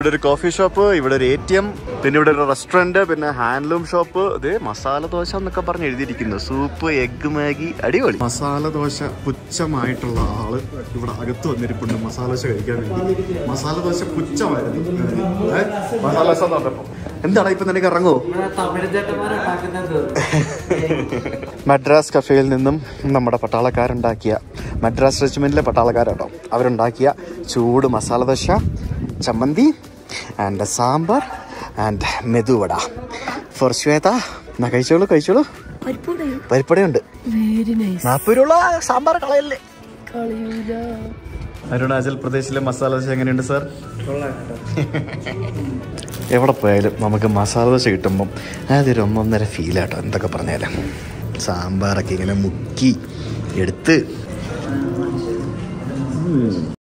ഇവിടെ ഒരു coffee shop ഇവിടെ ഒരു എ ടി എം പിന്നെ ഇവിടെ ഒരു റെസ്റ്റോറന്റ് പിന്നെ ഹാൻഡ്ലൂം ഷോപ്പ് ഇത് മസാല ദോശ എന്നൊക്കെ പറഞ്ഞ് എഴുതിയിരിക്കുന്നു സൂപ്പ് എഗ് മാഗി അടിപൊളി മസാല ദോശ പുച്ഛമായിട്ടുള്ള ആള് ഇവിടെ അകത്ത് വന്നിരിപ്പുണ്ട് മസാല ദോശ കഴിക്കാൻ വേണ്ടി മസാല ദോശ പുച്ഛമായിരുന്നു ഏ? മസാല ദോശ എന്ന് പറഞ്ഞപ്പോ. എന്താണ് ഇപ്പൊ നിനക്ക് ഇറങ്ങോ തമിഴ് ചേട്ടന്മാരുണ്ടാക്കുന്നത് മദ്രാസ് കഫേയിൽ നിന്നും നമ്മുടെ പട്ടാളക്കാരുണ്ടാക്കിയ മദ്രാസ് റെജിമെന്റിലെ പട്ടാളക്കാരാട്ടോ അവരുണ്ടാക്കിയ ചൂട് മസാല ദോശ ചമ്മന്തി and sambar and മെതുവട four Shweta എന്നാ കഴിച്ചോളൂ കഴിച്ചോളൂ പരിപ്പടയുണ്ട് വെരി നൈസ് നാൽപ്പത് രൂപ സാമ്പാർ കളയല്ലേ കളിയൂല അരുണാചൽ പ്രദേശിലെ മസാല ദോശ എങ്ങനെയുണ്ട് സാർ എവിടെ പോയാലും നമുക്ക് മസാല ദോശ കിട്ടുമ്പം അതൊരു ഒന്നൊന്നര ഫീലാട്ടോ എന്തൊക്കെ പറഞ്ഞാലും സാമ്പാറൊക്കെ ഇങ്ങനെ മുക്കി എടുത്ത്